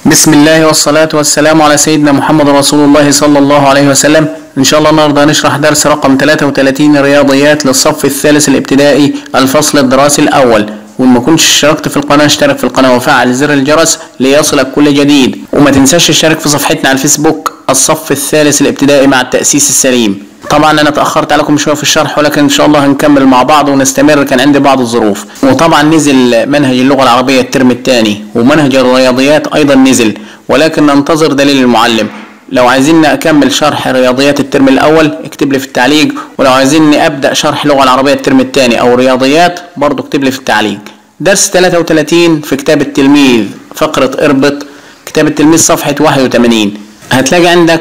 بسم الله والصلاة والسلام على سيدنا محمد رسول الله صلى الله عليه وسلم إن شاء الله النهاردة هنشرح درس رقم 33 رياضيات للصف الثالث الابتدائي الفصل الدراسي الأول وإن ما كنتش اشتركت في القناة اشترك في القناة وفعل زر الجرس ليصلك كل جديد وما تنساش تشترك في صفحتنا على الفيسبوك الصف الثالث الابتدائي مع التأسيس السليم طبعا انا اتاخرت عليكم شويه في الشرح ولكن ان شاء الله هنكمل مع بعض ونستمر كان عندي بعض الظروف وطبعا نزل منهج اللغه العربيه الترم الثاني ومنهج الرياضيات ايضا نزل ولكن ننتظر دليل المعلم لو عايزين اكمل شرح رياضيات الترم الاول اكتب لي في التعليق ولو عايزيني ابدا شرح اللغه العربيه الترم الثاني او رياضيات برضو اكتب لي في التعليق درس 33 في كتاب التلميذ فقره اربط كتاب التلميذ صفحه 81 هتلاقي عندك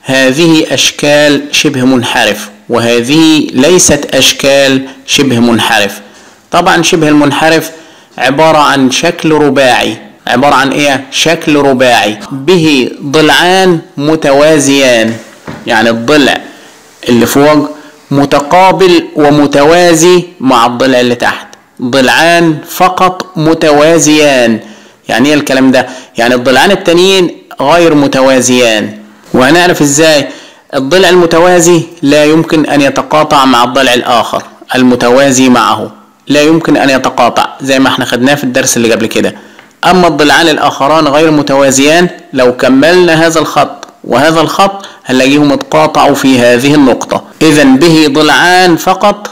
هذه أشكال شبه منحرف وهذه ليست أشكال شبه منحرف طبعا شبه المنحرف عبارة عن شكل رباعي عبارة عن إيه؟ شكل رباعي به ضلعان متوازيان يعني الضلع اللي فوق متقابل ومتوازي مع الضلع اللي تحت ضلعان فقط متوازيان يعني ايه الكلام ده يعني الضلعان التانيين غير متوازيان وهنعرف ازاي الضلع المتوازي لا يمكن ان يتقاطع مع الضلع الاخر المتوازي معه لا يمكن ان يتقاطع زي ما احنا خدناه في الدرس اللي قبل كده اما الضلعان الاخران غير متوازيان لو كملنا هذا الخط وهذا الخط هنلاقيهم اتقاطعوا في هذه النقطة اذا به ضلعان فقط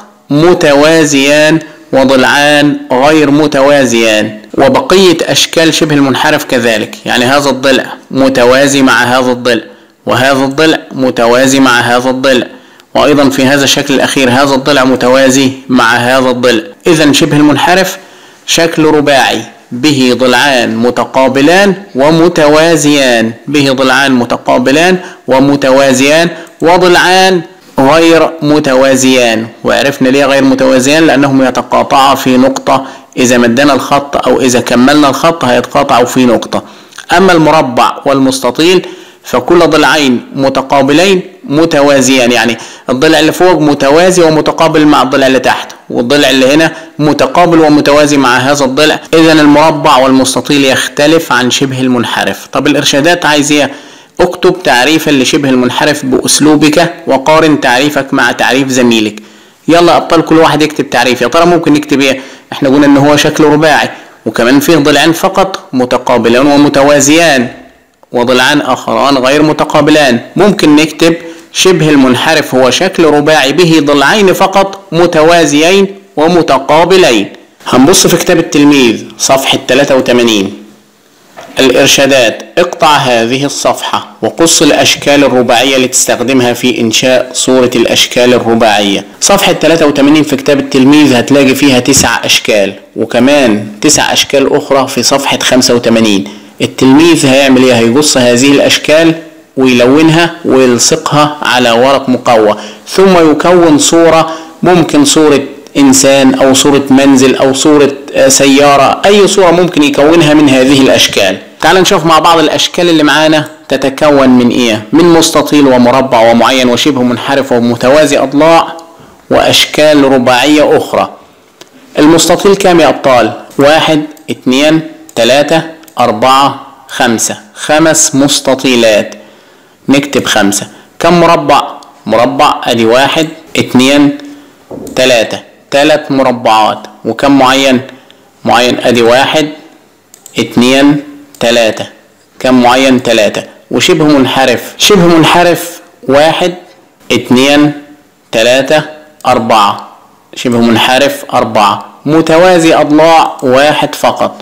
متوازيان وضلعان غير متوازيان وبقية اشكال شبه المنحرف كذلك يعني هذا الضلع متوازي مع هذا الضلع وهذا الضلع متوازي مع هذا الضلع وأيضا في هذا الشكل الأخير هذا الضلع متوازي مع هذا الضلع إذا شبه المنحرف شكل رباعي به ضلعان متقابلان ومتوازيان به ضلعان متقابلان ومتوازيان وضلعان غير متوازيان وعرفنا ليه غير متوازيان لأنهم يتقاطعا في نقطة إذا مدنا الخط أو إذا كملنا الخط هيتقاطعوا في نقطة أما المربع والمستطيل فكل ضلعين متقابلين متوازيان يعني الضلع اللي فوق متوازي ومتقابل مع الضلع اللي تحت والضلع اللي هنا متقابل ومتوازي مع هذا الضلع اذا المربع والمستطيل يختلف عن شبه المنحرف طب الارشادات عايز ايه اكتب تعريفا لشبه المنحرف باسلوبك وقارن تعريفك مع تعريف زميلك يلا ابطال كل واحد يكتب تعريف يا ترى ممكن نكتب ايه احنا قلنا ان هو شكل رباعي وكمان فيه ضلعين فقط متقابلان ومتوازيان وضلعان آخران غير متقابلان ممكن نكتب شبه المنحرف هو شكل رباعي به ضلعين فقط متوازيين ومتقابلين هنبص في كتاب التلميذ صفحة 83 الإرشادات اقطع هذه الصفحة وقص الأشكال الرباعية لتستخدمها في إنشاء صورة الأشكال الرباعية صفحة 83 في كتاب التلميذ هتلاقي فيها تسع أشكال وكمان تسع أشكال أخرى في صفحة 85 التلميذ هيعمل ايه هيقص هذه الاشكال ويلونها ويلصقها على ورق مقوى ثم يكون صورة ممكن صورة انسان او صورة منزل او صورة سيارة اي صورة ممكن يكونها من هذه الاشكال تعال نشوف مع بعض الاشكال اللي معانا تتكون من ايه من مستطيل ومربع ومعين وشبه منحرف ومتوازي اضلاع واشكال رباعية اخرى المستطيل كام يا ابطال واحد اتنين تلاتة أربعة خمسة خمس مستطيلات نكتب خمسة كم مربع مربع أدي واحد اتنين تلاتة تلات مربعات وكم معين معين أدي واحد اتنين تلاتة كم معين تلاتة وشبه منحرف شبه منحرف واحد اتنين تلاتة أربعة شبه منحرف أربعة متوازي أضلاع واحد فقط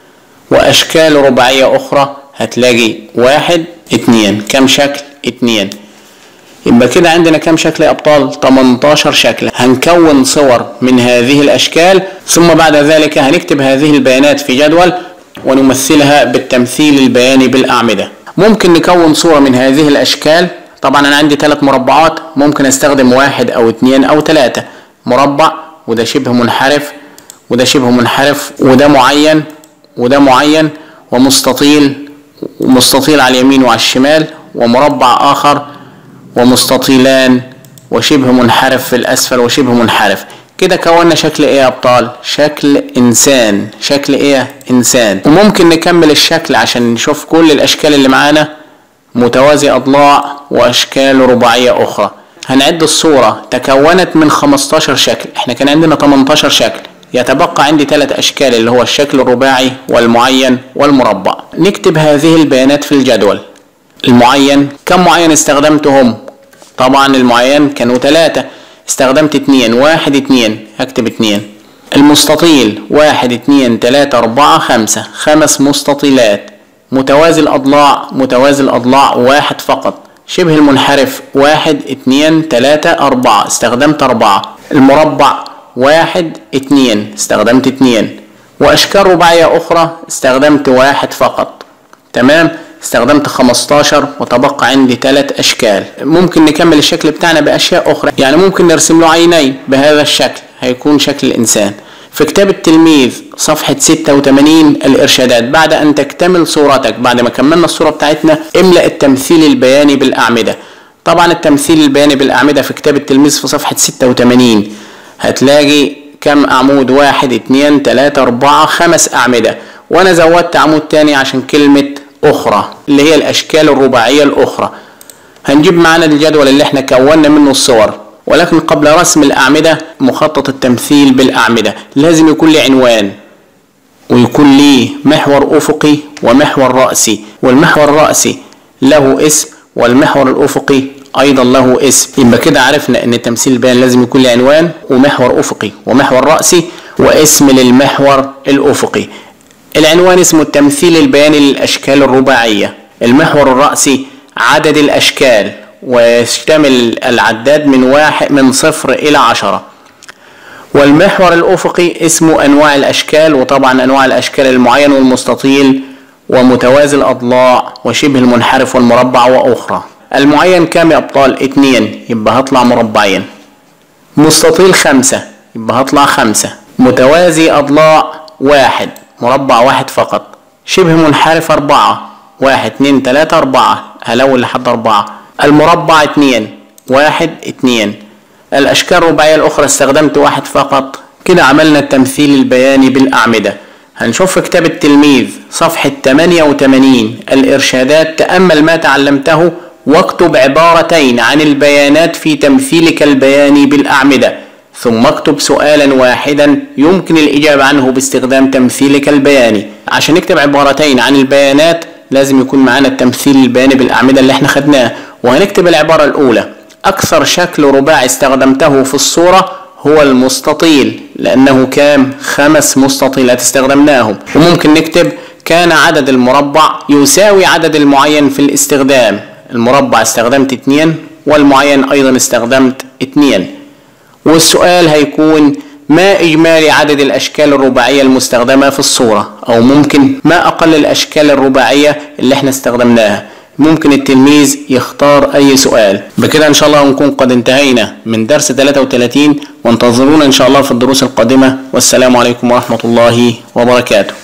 واشكال رباعية اخرى هتلاقي واحد اتنين كم شكل اتنين يبقى كده عندنا كم شكل يا ابطال 18 شكل هنكون صور من هذه الاشكال ثم بعد ذلك هنكتب هذه البيانات في جدول ونمثلها بالتمثيل البياني بالاعمدة ممكن نكون صورة من هذه الاشكال طبعا انا عندي ثلاث مربعات ممكن استخدم واحد او اتنين او ثلاثة مربع وده شبه منحرف وده شبه منحرف وده معين وده معين ومستطيل ومستطيل على اليمين وعلى الشمال ومربع آخر ومستطيلان وشبه منحرف في الأسفل وشبه منحرف كده كونا شكل ايه يا ابطال شكل انسان شكل ايه انسان وممكن نكمل الشكل عشان نشوف كل الاشكال اللي معانا متوازي اضلاع واشكال رباعيه اخرى هنعد الصورة تكونت من 15 شكل احنا كان عندنا 18 شكل يتبقى عندي ثلاث اشكال اللي هو الشكل الرباعي والمعين والمربع نكتب هذه البيانات في الجدول المعين كم معين استخدمتهم طبعا المعين كانوا ثلاثة استخدمت اتنين واحد اتنين هكتب اتنين المستطيل واحد اتنين تلاتة اربعة خمسة خمس مستطيلات متوازي الاضلاع متوازي الاضلاع واحد فقط شبه المنحرف واحد اتنين تلاتة اربعة استخدمت اربعة المربع واحد اتنين استخدمت اتنين واشكال رباعية اخرى استخدمت واحد فقط تمام استخدمت 15 وتبقى عندي ثلاث اشكال ممكن نكمل الشكل بتاعنا باشياء اخرى يعني ممكن نرسم له عينين بهذا الشكل هيكون شكل الانسان في كتاب التلميذ صفحة 86 الإرشادات بعد أن تكتمل صورتك بعد ما كملنا الصورة بتاعتنا املأ التمثيل البياني بالأعمدة طبعا التمثيل البياني بالأعمدة في كتاب التلميذ في صفحة 86 هتلاقي كم عمود واحد اتنين تلاتة أربعة خمس أعمدة وأنا زودت عمود تاني عشان كلمة أخرى اللي هي الأشكال الرباعية الأخرى هنجيب معانا الجدول اللي احنا كونا منه الصور ولكن قبل رسم الأعمدة مخطط التمثيل بالأعمدة لازم يكون لي عنوان ويكون لي محور أفقي ومحور رأسي والمحور الرأسي له اسم والمحور الأفقي أيضا له اسم يبقى كده عرفنا إن التمثيل البياني لازم يكون لي عنوان ومحور أفقي ومحور رأسي واسم للمحور الأفقي العنوان اسمه التمثيل البياني للأشكال الرباعية المحور الرأسي عدد الأشكال ويشتمل العداد من واحد من صفر إلى عشرة والمحور الأفقي اسمه أنواع الأشكال وطبعا أنواع الأشكال المعين والمستطيل ومتوازي الأضلاع وشبه المنحرف والمربع وأخرى المعين كام يا أبطال اتنين يبقى هطلع مربعين مستطيل خمسة يبقى هطلع خمسة متوازي أضلاع واحد مربع واحد فقط شبه منحرف أربعة واحد اتنين تلاتة أربعة هلون لحد أربعة المربع اتنين واحد اتنين الأشكال الرباعية الأخرى استخدمت واحد فقط كده عملنا التمثيل البياني بالأعمدة هنشوف في كتاب التلميذ صفحة 88 الإرشادات تأمل ما تعلمته واكتب عبارتين عن البيانات في تمثيلك البياني بالأعمدة ثم اكتب سؤالا واحدا يمكن الإجابة عنه باستخدام تمثيلك البياني عشان نكتب عبارتين عن البيانات لازم يكون معانا التمثيل البياني بالأعمدة اللي احنا خدناه وهنكتب العبارة الأولى أكثر شكل رباعي استخدمته في الصورة هو المستطيل لأنه كام خمس مستطيلات استخدمناهم وممكن نكتب كان عدد المربع يساوي عدد المعين في الاستخدام المربع استخدمت اتنين والمعين أيضا استخدمت اتنين والسؤال هيكون ما إجمالي عدد الأشكال الرباعية المستخدمة في الصورة أو ممكن ما أقل الأشكال الرباعية اللي احنا استخدمناها ممكن التلميذ يختار أي سؤال بكده إن شاء الله نكون قد انتهينا من درس 33 وانتظرونا إن شاء الله في الدروس القادمة والسلام عليكم ورحمة الله وبركاته